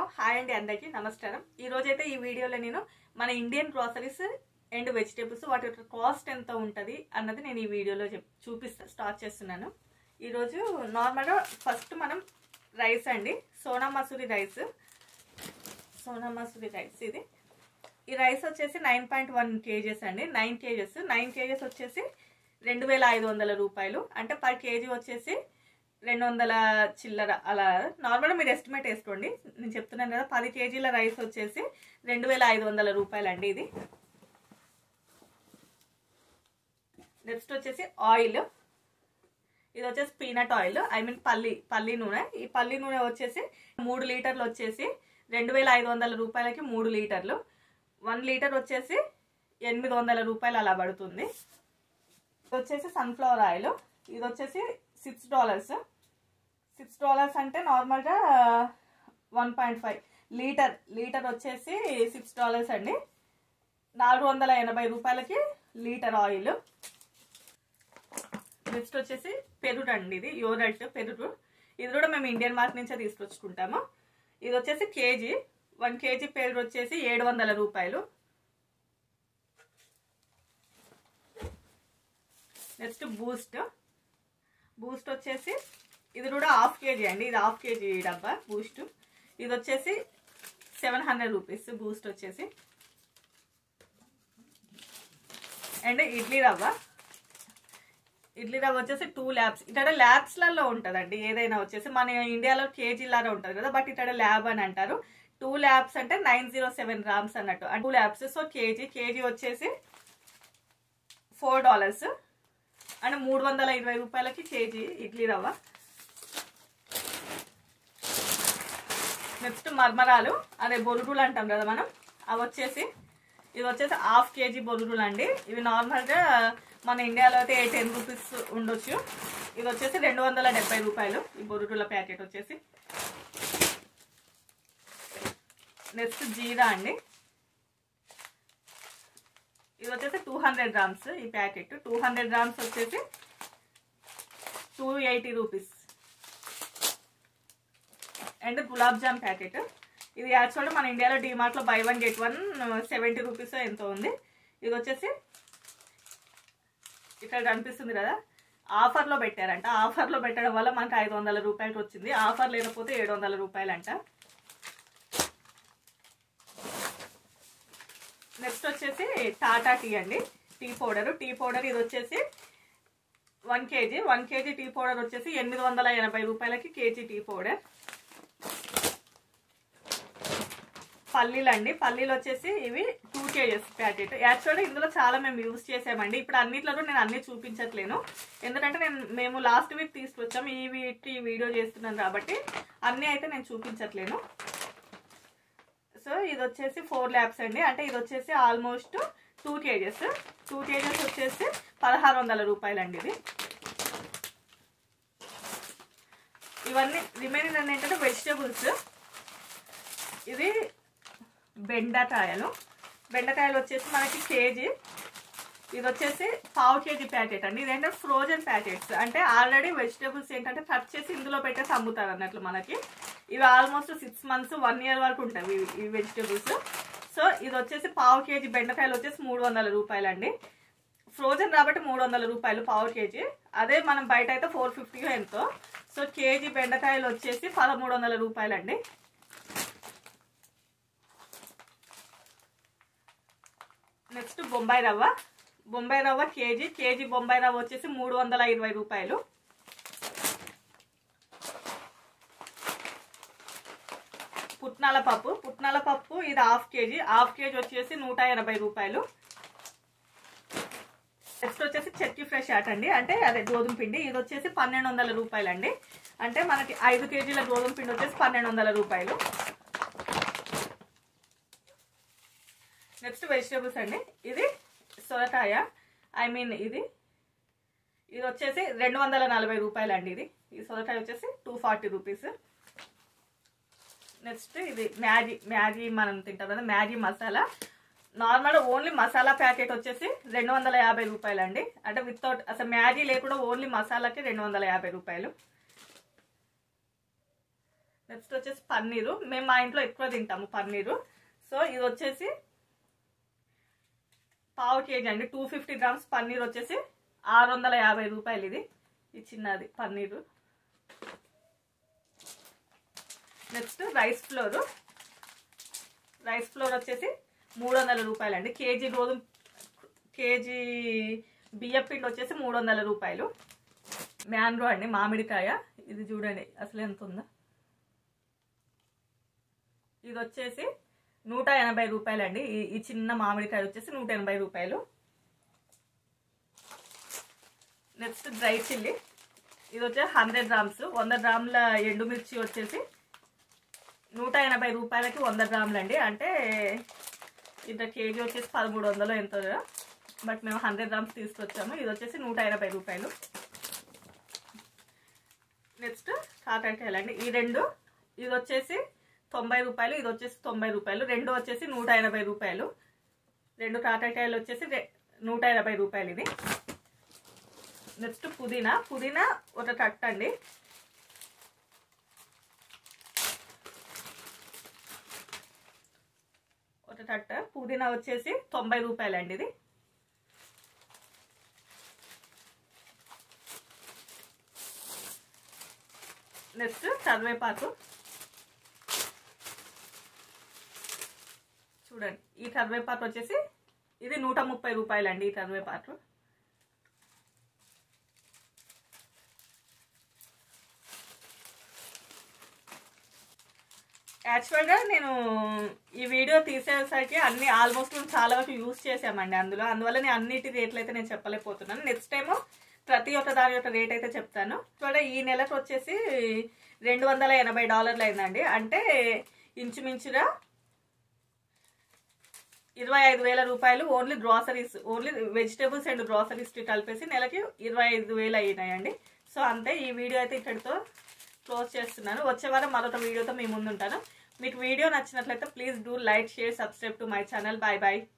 hi అండి అందరికీ నమస్కారం ఈ రోజైతే ఈ వీడియోలో నేను మన ఇండియన్ గ్రాసరీస్ అండ్ వెజిటేబుల్స్ వాటి యొక్క కాస్ట్ ఎంత ఉంటుంది అన్నది నేను ఈ వీడియోలో చెప్ చూపిస్తా స్టార్ట్ చేస్తున్నాను ఈరోజు నార్మల్గా ఫస్ట్ మనం రైస్ అండి సోనా మసూరి రైస్ సోనా మసూరి రైస్ ఇది ఈ రైస్ వచ్చేసి నైన్ పాయింట్ వన్ కేజెస్ అండి నైన్ కేజెస్ నైన్ కేజెస్ వచ్చేసి రెండు వేల ఐదు వందల రూపాయలు అంటే పర్ కేజీ వచ్చేసి రెండు వందల చిల్లర అలా నార్మల్గా మీరు ఎస్టిమేట్ వేసుకోండి నేను చెప్తున్నాను కదా పది కేజీల రైస్ వచ్చేసి రెండు వేల ఐదు వందల రూపాయలు అండి ఇది నెక్స్ట్ వచ్చేసి ఆయిల్ ఇది వచ్చేసి పీనట్ ఆయిల్ ఐ మీన్ పల్లి పల్లి నూనె ఈ పల్లి నూనె వచ్చేసి మూడు లీటర్లు వచ్చేసి రెండు వేల ఐదు వందల రూపాయలకి మూడు లీటర్లు వన్ లీటర్ వచ్చేసి ఎనిమిది వందల రూపాయలు అలా పడుతుంది ఇది వచ్చేసి సన్ఫ్లవర్ ఆయిల్ ఇది వచ్చేసి సిక్స్ డాలర్స్ సిక్స్ డాలర్స్ అంటే నార్మల్గా one point five litre litre వచ్చేసి సిక్స్ డాలర్స్ అండి నాలుగు వందల ఎనభై రూపాయలకి లీటర్ ఆయిల్ నెక్స్ట్ వచ్చేసి పెరుడు అండి ఇది యోరట్ పెరుడు ఇది కూడా మేము ఇండియన్ మార్కెట్ నుంచే తీసుకొచ్చుకుంటాము ఇది వచ్చేసి కేజీ వన్ కేజీ పెరుడు వచ్చేసి ఏడు వందల రూపాయలు నెక్స్ట్ బూస్ట్ బూస్ట్ వచ్చేసి ఇది కూడా హాఫ్ కేజీ అండి ఇది హాఫ్ కేజీ డబ్బా బూస్ట్ ఇది వచ్చేసి సెవెన్ హండ్రెడ్ రూపీస్ బూస్ట్ వచ్చేసి అండ్ ఇడ్లీ రవ్వ ఇడ్లీ రవ్వ వచ్చేసి టూ ల్యాబ్స్ ఇక్కడ ల్యాబ్స్లలో ఉంటుందండి ఏదైనా వచ్చేసి మన ఇండియాలో కేజీ లాగా ఉంటుంది కదా బట్ ఇక్కడ ల్యాబ్ అని అంటారు టూ ల్యాబ్స్ అంటే నైన్ జీరో సెవెన్ గ్రామ్స్ అన్నట్టు two labs so KG KG వచ్చేసి ఫోర్ డాలర్స్ అంటే మూడు వందల ఇరవై రూపాయలకి కేజీ ఇడ్లీ రవ్వ నెక్స్ట్ మర్మరాలు అదే బొరుగులు అంటాం కదా మనం అవి వచ్చేసి ఇది వచ్చేసి హాఫ్ కేజీ బొరుగులు అండి ఇవి నార్మల్గా మన ఇండియాలో అయితే టెన్ రూపీస్ ఉండొచ్చు ఇది వచ్చేసి రెండు వందల డెబ్బై రూపాయలు ఈ బొరుగుల ప్యాకెట్ వచ్చేసి నెక్స్ట్ జీరా అండి ఇది వచ్చేసి టూ హండ్రెడ్ గ్రామ్స్ ఈ ప్యాకెట్ టూ హండ్రెడ్ గ్రామ్స్ వచ్చేసి two eighty rupees and gulab jam packet ఇది యాక్చువల్గా మన ఇండియాలో డిమార్ట్లో buy one get one seventy rupees ఎంతో ఉంది ఇది వచ్చేసి ఇక్కడ కనిపిస్తుంది కదా ఆఫర్లో పెట్టారంట ఆఫర్లో పెట్టడం వల్ల మనకు ఐదు వందల రూపాయలకి వచ్చింది ఆఫర్ లేకపోతే ఏడు వందల రూపాయలంట నెక్స్ట్ వచ్చేసి టాటా టీ అండి టీ పౌడర్ టీ పౌడర్ ఇది వచ్చేసి one KG one KG tea powder వచ్చేసి ఎనిమిది వందల ఎనభై రూపాయలకి కేజీ టీ పౌడర్ పల్లీలు అండి పల్లీలు వచ్చేసి ఇవి టూ కేజెస్ ప్యాకెట్ యాక్చువల్గా ఇందులో చాలా మేము యూజ్ చేసామండి ఇప్పుడు అన్నిట్లో నేను అన్ని చూపించట్లేను ఎందుకంటే నేను మేము లాస్ట్ వీక్ తీసుకొచ్చాము ఈ వీక్ వీడియో చేస్తున్నాను కాబట్టి అన్నీ అయితే నేను చూపించట్లేను సో ఇది వచ్చేసి ఫోర్ ల్యాబ్స్ అండి అంటే ఇది వచ్చేసి almost two KGs two KGs వచ్చేసి పదహారు వందల రూపాయలు అండి ఇది ఇవన్నీ రిమైనింగ్ అన్ని ఏంటంటే వెజిటేబుల్స్ ఇది బెండకాయలు బెండకాయలు వచ్చేసి మనకి కేజీ ఇది వచ్చేసి పావు కేజీ ప్యాకెట్ అండి ఇదేంటే ఫ్రోజన్ ప్యాకెట్స్ అంటే ఆల్రెడీ వెజిటేబుల్స్ ఏంటంటే కట్ చేసి ఇందులో పెట్టేసి అమ్ముతారు అన్నట్లు మనకి ఇవి almost six months one year వరకు ఉంటాయి ఈ వెజిటేబుల్స్ సో ఇది వచ్చేసి పావు కేజీ బెండకాయలు వచ్చేసి మూడు వందల రూపాయలు అండి ఫ్రోజన్ కాబట్టి మూడు వందల రూపాయలు పావు కేజీ అదే మనం బయట అయితే ఫోర్ ఫిఫ్టీ ఎంతో సో కేజీ బెండకాయలు వచ్చేసి పదమూడు వందల రూపాయలు అండి నెక్స్ట్ బొంబాయి రవ్వ బొంబాయి రవ్వ కేజీ కేజీ బొంబాయి రవ్వ వచ్చేసి మూడు వందల ఇరవై రూపాయలు పుట్నాల పప్పు పుట్నాల పప్పు ఇది హాఫ్ కేజీ హాఫ్ కేజీ వచ్చేసి నూట ఎనభై రూపాయలు నెక్స్ట్ వచ్చేసి చెక్కి ఫ్రెష్ ఆట అండి అంటే అదే గోధుమ పిండి ఇది వచ్చేసి పన్నెండు వందల రూపాయలు అండి అంటే మనకి ఐదు కేజీల గోధుమ పిండి వచ్చేసి పన్నెండు వందల రూపాయలు నెక్స్ట్ వెజిటేబుల్స్ అండి ఇది సొరకాయ ఐ మీన్ ఇది ఇది వచ్చేసి రెండు వందల నలభై రూపాయలు అండి ఇది ఈ సొరకాయ వచ్చేసి టూ ఫార్టీ రూపీస్ నెక్స్ట్ ఇది మ్యాగీ మ్యాగీ మనం తింటాం కదా Maggi masala normal only masala packet వచ్చేసి రెండు వందల యాభై రూపాయలు అండి అంటే వితౌట్ అసలు మ్యాగీ లేకుండా ఓన్లీ మసాలాకి రెండు వందల యాభై రూపాయలు నెక్స్ట్ వచ్చేసి పన్నీరు మేము మా ఇంట్లో ఎక్కువ తింటాము పన్నీరు సో ఇది వచ్చేసి పావు కేజీ అండి టూ ఫిఫ్టీ గ్రామ్స్ పన్నీర్ వచ్చేసి ఆరు వందల యాభై రూపాయలు ఇది ఈ చిన్నది paneer next rice flour rice flour వచ్చేసి మూడు వందల రూపాయలు అండి కేజీ గోధుమ కేజీ బియ్యం పిండి వచ్చేసి మూడు వందల రూపాయలు మ్యాంగ్రో అండి మామిడికాయ ఇది చూడండి అసలు ఎంత ఉందో ఇది వచ్చేసి నూట ఎనభై రూపాయలు అండి ఈ- ఈ చిన్న మామిడికాయ వచ్చేసి నూట ఎనభై రూపాయలు నెక్స్ట్ డ్రై చిల్లీ ఇది వచ్చేసి హండ్రెడ్ గ్రామ్స్ వంద గ్రాముల ఎండుమిర్చి వచ్చేసి నూట ఎనభై రూపాయలకి వంద గ్రాములు అండి అంటే ఇంత కేజీ వచ్చేసి పదమూడు వందలు ఎంత బట్ మేము హండ్రెడ్ గ్రామ్స్ తీసుకొచ్చాము ఇది వచ్చేసి నూట ఎనభై రూపాయలు నెక్స్ట్ కాకరకాయలు అండి ఈ రెండు ఇది వచ్చేసి తొంభై రూపాయలు ఇది వచ్చేసి తొంభై రూపాయలు రెండు వచ్చేసి నూట ఎనభై రూపాయలు రెండు కాకరకాయలు వచ్చేసి రె- నూట ఎనభై రూపాయలు ఇది నెక్స్ట్ పుదీనా పుదీనా ఒక కట్ట అండి ఒక కట్ట పుదీనా వచ్చేసి తొంభై రూపాయలు అండి ఇది నెక్స్ట్ కరివేపాకు చూడండి ఈ కరివేపాకు వచ్చేసి ఇది నూట ముప్పై రూపాయలు అండి ఈ కరివేపాకు యాక్చువల్గా నేను ఈ వీడియో తీసేసరికి అన్ని ఆల్మోస్ట్ మేము చాలా వరకు యూస్ చేసామండి అందులో అందువల్ల నేను అన్నిటి రేట్లు అయితే నేను చెప్పలేకపోతున్నాను నెక్స్ట్ టైము ప్రతి ఒక్క దాని యొక్క రేట్ అయితే చెప్తాను చూడ ఈ నెలకు వచ్చేసి రెండు వందల ఎనభై డాలర్లు అయిందండి అంటే ఇంచుమించుగా ఇరవై ఐదు వేల రూపాయలు only groceries only vegetables and groceries కలిపేసి నెలకి ఇరవై ఐదు వేలు అయినాయండి సో అంతే ఈ వీడియో అయితే ఇక్కడితో క్లోజ్ చేస్తున్నాను వచ్చే వారం మరొక వీడియోతో మీ ముందు ఉంటాను మీకు వీడియో నచ్చినట్లయితే please do like share subscribe to my channel bye bye